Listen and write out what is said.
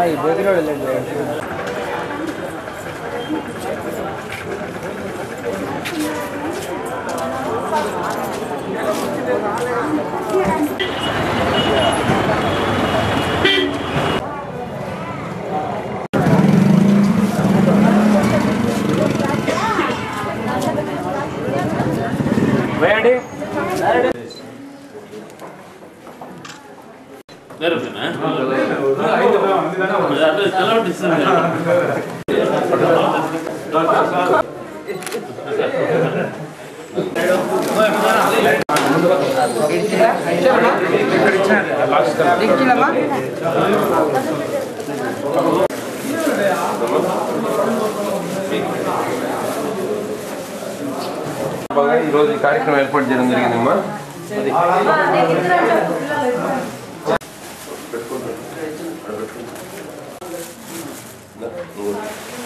ఈ బేబీలో వెళ్ళండి వేయండి నేర్పుతున్నా అదే తెల్లబట్టి ఇస్తుంది బాగా ఈ రోజు ఈ కార్యక్రమం ఏర్పాటు చేయడం జరిగిందమ్మా పెట్టుకుంటాను. పెట్టుకుంటాను.